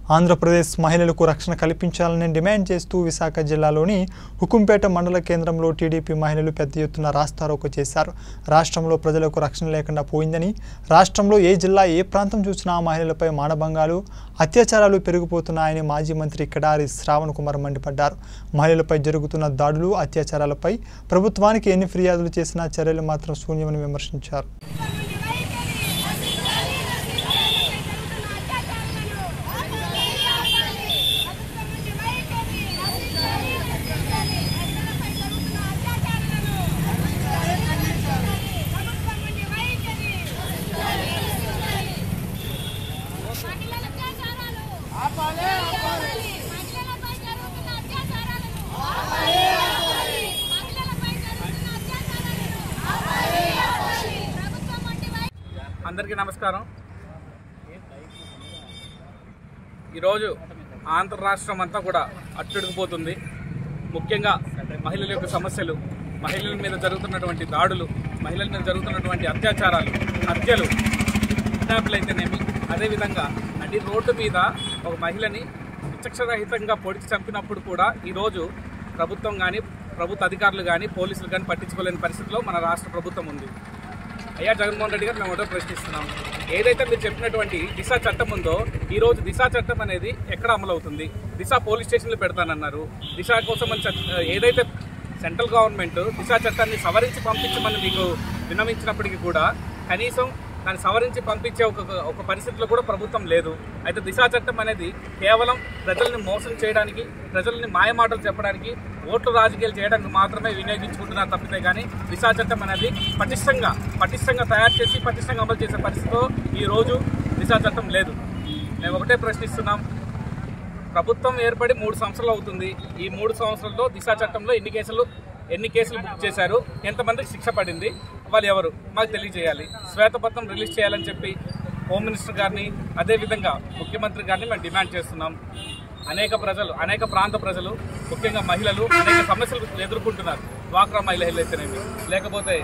ఆంధ్రప్రదేశ్ మహిళలకు రక్షణ కల్పించాలని డిమాండ్ చేస్తూ విశాఖ జిల్లాలోని హుకుంపేట మండల కేంద్రంలో టీడీపీ మహిళలు పెద్ద ఎత్తున రాస్తారోకో చేశారు రాష్ట్రంలో ప్రజలకు రక్షణ లేకుండా పోయిందని రాష్ట్రంలో ఏ జిల్లా ఏ ప్రాంతం చూసినా మహిళలపై మానభంగాలు అత్యాచారాలు పెరిగిపోతున్నాయని మాజీ మంత్రి కిడారి శ్రావణ్ కుమార్ మండిపడ్డారు మహిళలపై జరుగుతున్న దాడులు అత్యాచారాలపై ప్రభుత్వానికి ఎన్ని ఫిర్యాదులు చేసినా చర్యలు మాత్రం శూన్యమని విమర్శించారు అందరికీ నమస్కారం ఈరోజు ఆంధ్ర రాష్ట్రం అంతా కూడా అట్టుడికిపోతుంది ముఖ్యంగా మహిళల యొక్క సమస్యలు మహిళల మీద జరుగుతున్నటువంటి దాడులు మహిళల మీద జరుగుతున్నటువంటి అత్యాచారాలు హత్యలు కిడ్నాప్లు అయితేనేమి అదేవిధంగా నడి రోడ్డు మీద ఒక మహిళని విచక్షరహితంగా పొడిచి చంపినప్పుడు కూడా ఈరోజు ప్రభుత్వం కానీ ప్రభుత్వ అధికారులు కానీ పోలీసులు కానీ పట్టించుకోలేని పరిస్థితిలో మన రాష్ట్ర ప్రభుత్వం ఉంది అయ్యా జగన్మోహన్ రెడ్డి గారు మేము ఒకటో ప్రశ్నిస్తున్నాం ఏదైతే మీరు చెప్పినటువంటి దిశ చట్టం ఉందో ఈ రోజు దిశ చట్టం అనేది ఎక్కడ అమలు అవుతుంది దిశ పోలీస్ స్టేషన్లు పెడతానన్నారు దిశ కోసం అని చట్ట- ఏదైతే సెంట్రల్ గవర్నమెంట్ దిశ చట్టాన్ని సవరించి పంపించమని మీకు విన్నవించినప్పటికీ కూడా కనీసం దాన్ని సవరించి పంపించే ఒక ఒక పరిస్థితిలో కూడా ప్రభుత్వం లేదు అయితే దిశా చట్టం అనేది కేవలం ప్రజల్ని మోసం చేయడానికి ప్రజల్ని మాయమాటలు చెప్పడానికి ఓట్లు రాజకీయాలు చేయడానికి మాత్రమే వినియోగించుకుంటున్నారు తప్పితే కానీ దిశా చట్టం అనేది పటిష్టంగా పటిష్టంగా తయారు చేసి పటిష్టంగా అమలు చేసే పరిస్థితిలో ఈ రోజు దిశా చట్టం లేదు మేము ఒకటే ప్రశ్నిస్తున్నాం ప్రభుత్వం ఏర్పడి మూడు సంవత్సరాలు అవుతుంది ఈ మూడు సంవత్సరాల్లో దిశా చట్టంలో ఎన్ని కేసులు ఎన్ని కేసులు బుక్ చేశారు ఎంతమందికి శిక్ష పడింది వాళ్ళు ఎవరు మాకు తెలియజేయాలి శ్వేతపత్రం రిలీజ్ చేయాలని చెప్పి హోమ్ మినిస్టర్ గారిని అదేవిధంగా ముఖ్యమంత్రి గారిని మేము డిమాండ్ చేస్తున్నాం అనేక ప్రజలు అనేక ప్రాంత ప్రజలు ముఖ్యంగా మహిళలు అనేక సమస్యలు ఎదుర్కొంటున్నారు డ్వాక్రా మహిళలు అయితేనేమి లేకపోతే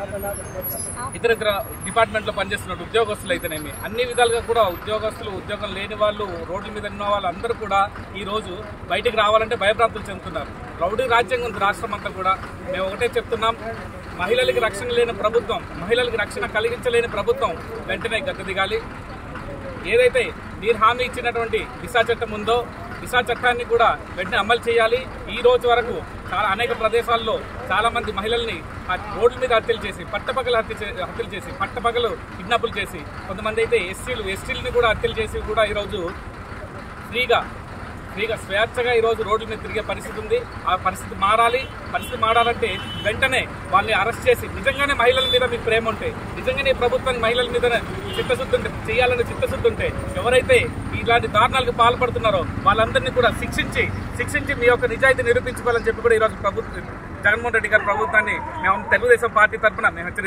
ఇతర ఇతర డిపార్ట్మెంట్లో పనిచేస్తున్న ఉద్యోగస్తులు అయితేనేమి అన్ని విధాలుగా కూడా ఉద్యోగస్తులు ఉద్యోగం లేని వాళ్ళు రోడ్ల మీద ఉన్న వాళ్ళు అందరూ కూడా ఈ రోజు బయటికి రావాలంటే భయప్రాంతులు చెందుతున్నారు రౌడీ రాజ్యాంగం ఉంది రాష్ట్రం అంతా కూడా మేము ఒకటే చెప్తున్నాం మహిళలకి రక్షణ లేని ప్రభుత్వం మహిళలకు రక్షణ కలిగించలేని ప్రభుత్వం వెంటనే గద్దె దిగాలి ఏదైతే మీరు హామీ ఇచ్చినటువంటి దిశా చట్టం ఉందో దిశా చట్టాన్ని కూడా వెంటనే అమలు చేయాలి ఈ రోజు వరకు చాలా అనేక ప్రదేశాల్లో చాలా మంది మహిళల్ని ఆ రోడ్ల మీద హత్యలు చేసి పట్టపగలు హత్య చే- హత్యలు చేసి పట్టపగలు కిడ్నాపులు చేసి కొంతమంది అయితే ఎస్సీలు ఎస్టీలని కూడా హత్యలు చేసి కూడా ఈరోజు ఫ్రీగా ఫ్రీగా స్వేచ్ఛగా ఈరోజు రోడ్ల మీద తిరిగే పరిస్థితి ఉంది ఆ పరిస్థితి మారాలి పరిస్థితి మారాలంటే వెంటనే వాళ్ళని అరెస్ట్ చేసి నిజంగానే మహిళల మీద మీకు ప్రేమ ఉంటే నిజంగానే ఈ ప్రభుత్వానికి మహిళల మీద చిత్తశుద్ధి ఉంటే చేయాలని చిత్తశుద్ధి ఉంటే ఎవరైతే ఇలాంటి దారుణాలకు పాల్పడుతున్నారో వాళ్ళందరినీ కూడా శిక్షించి శిక్షించి మీ యొక్క నిజాయితీ నిరూపించుకోవాలని చెప్పి కూడా ఈరోజు ప్రభుత్వం జగన్మోహన్ రెడ్డి గారి ప్రభుత్వాన్ని మేము తెలుగుదేశం పార్టీ తరఫున మేము హెచ్చరి